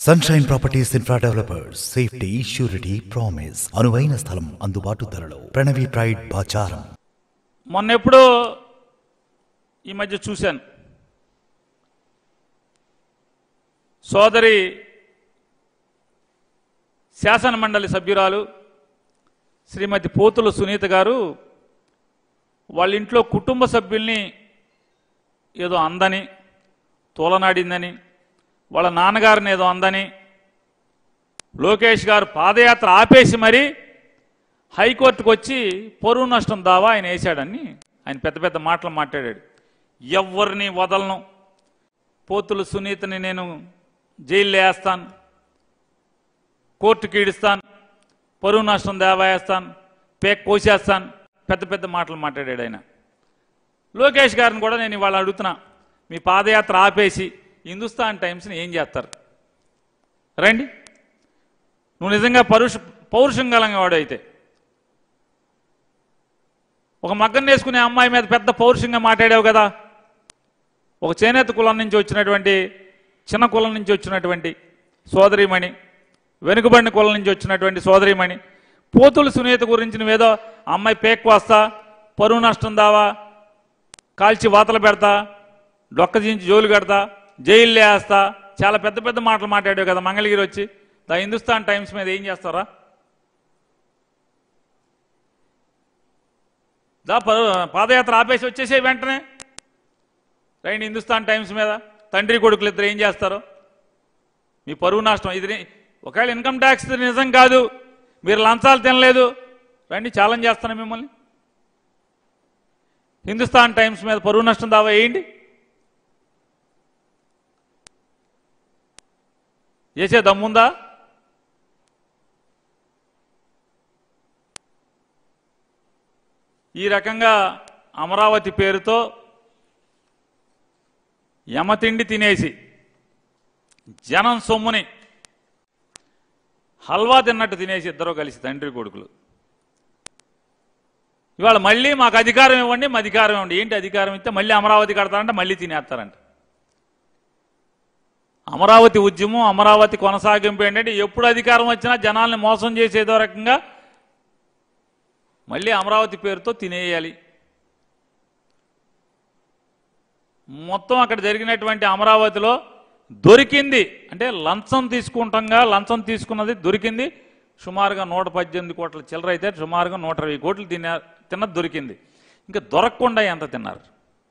sunshine properties infra developers safety surety promise అనువైన స్థలం అందుబాటు ధరలో ప్రణవి ప్రైడ్ బాచారం మొన్న ఎప్పుడో ఈ మధ్య చూశాను సోదరి శాసన మండలి సభ్యురాలు శ్రీమతి పోతుల సునీత గారు వాళ్ళ ఇంట్లో కుటుంబ సభ్యుల్ని ఏదో అందని తోలనాడిందని వాళ్ళ నాన్నగారిని ఏదో అందని లోకేష్ గారు పాదయాత్ర ఆపేసి మరీ హైకోర్టుకు వచ్చి పరువు నష్టం దావా ఆయన వేశాడని ఆయన పెద్ద పెద్ద మాటలు మాట్లాడాడు ఎవరిని వదలను పోతులు సునీతని నేను జైల్లో వేస్తాను కోర్టుకి ఈడుస్తాను పరువు నష్టం దావా వేస్తాను పేక్ కోసేస్తాను పెద్ద పెద్ద మాటలు మాట్లాడాడు ఆయన లోకేష్ గారిని కూడా నేను ఇవాళ అడుగుతున్నా మీ పాదయాత్ర ఆపేసి హిందుస్థాన్ టైమ్స్ని ఏం చేస్తారు రండి నువ్వు నిజంగా పరుష పౌరుషం గలంగా వాడు అయితే ఒక మగ్గం వేసుకునే అమ్మాయి మీద పెద్ద పౌరుషంగా మాట్లాడావు కదా ఒక చేనేత కులం నుంచి వచ్చినటువంటి చిన్న కులం నుంచి వచ్చినటువంటి సోదరిమణి వెనుకబడిన కులం నుంచి వచ్చినటువంటి సోదరిమణి పోతులు సునీత గురించి నువ్వేదో అమ్మాయి పేక్ వస్తా పరువు నష్టం దావా కాల్చి వాతలు పెడతా డొక్క దించి జోలు పెడతా జైల్లో వేస్తా చాలా పెద్ద పెద్ద మాటలు మాట్లాడావు కదా మంగళగిరి వచ్చి ద హిందుస్థాన్ టైమ్స్ మీద ఏం చేస్తారా దా ప- పాదయాత్ర ఆపేసి వచ్చేసే వెంటనే రైండి హిందుస్థాన్ టైమ్స్ మీద తండ్రి కొడుకులు ఇద్దరు ఏం చేస్తారు మీ పరువు నష్టం ఇది ని- ఒకవేళ ఇన్కమ్ ట్యాక్స్ నిజం కాదు మీరు లంచాలు తినలేదు రండి ఛాలెంజ్ చేస్తాను మిమ్మల్ని హిందుస్థాన్ టైమ్స్ మీద పరువు నష్టం దావా వేయండి చేసే దమ్ముందా ఈ రకంగా అమరావతి పేరుతో యమతిండి తినేసి జనం సొమ్ముని హల్వా తిన్నట్టు తినేసి ఇద్దరు కలిసి తండ్రి కొడుకులు ఇవాళ మళ్ళీ మాకు అధికారం ఇవ్వండి మా అధికారం ఇవ్వండి ఏంటి అధికారం ఇస్తే మళ్ళీ అమరావతి కడతారంటే మళ్ళీ తినేస్తారంట అమరావతి ఉద్యమం అమరావతి కొనసాగింపు ఏంటంటే ఎప్పుడు అధికారం వచ్చినా జనాల్ని మోసం చేసేదో రకంగా మళ్ళీ అమరావతి పేరుతో తినేయాలి మొత్తం అక్కడ జరిగినటువంటి అమరావతిలో దొరికింది అంటే లంచం తీసుకుంటాంగా లంచం తీసుకున్నది దొరికింది సుమారుగా నూట పద్దెనిమిది కోట్ల చిల్లర అయితే సుమారుగా నూట ఇరవై కోట్లు తిన్న తిన్నది దొరికింది ఇంకా దొరకకుండా ఎంత తిన్నారు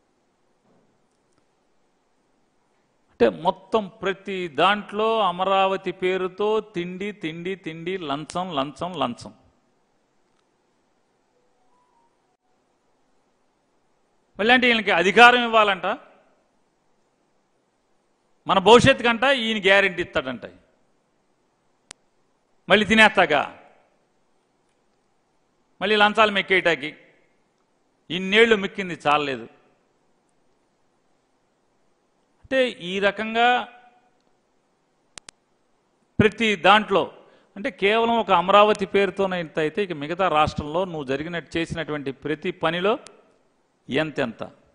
అంటే మొత్తం ప్రతి దాంట్లో అమరావతి పేరుతో తిండి తిండి తిండి లంచం లంచం లంచం మళ్ళీ అంటే ఈయనకి అధికారం ఇవ్వాలంట మన భవిష్యత్తు కంట ఈయన గ్యారెంటీ ఇస్తాడంట మళ్ళీ తినేస్తాగా మళ్ళీ లంచాలు మెక్కేయటాకి ఇన్నేళ్లు మెక్కింది చాలలేదు అంటే ఈ రకంగా ప్రతి దాంట్లో అంటే కేవలం ఒక అమరావతి పేరుతోనే ఇంత అయితే ఇక మిగతా రాష్ట్రంలో నువ్వు జరిగినట్టు చేసినటువంటి ప్రతి పనిలో ఎంతెంత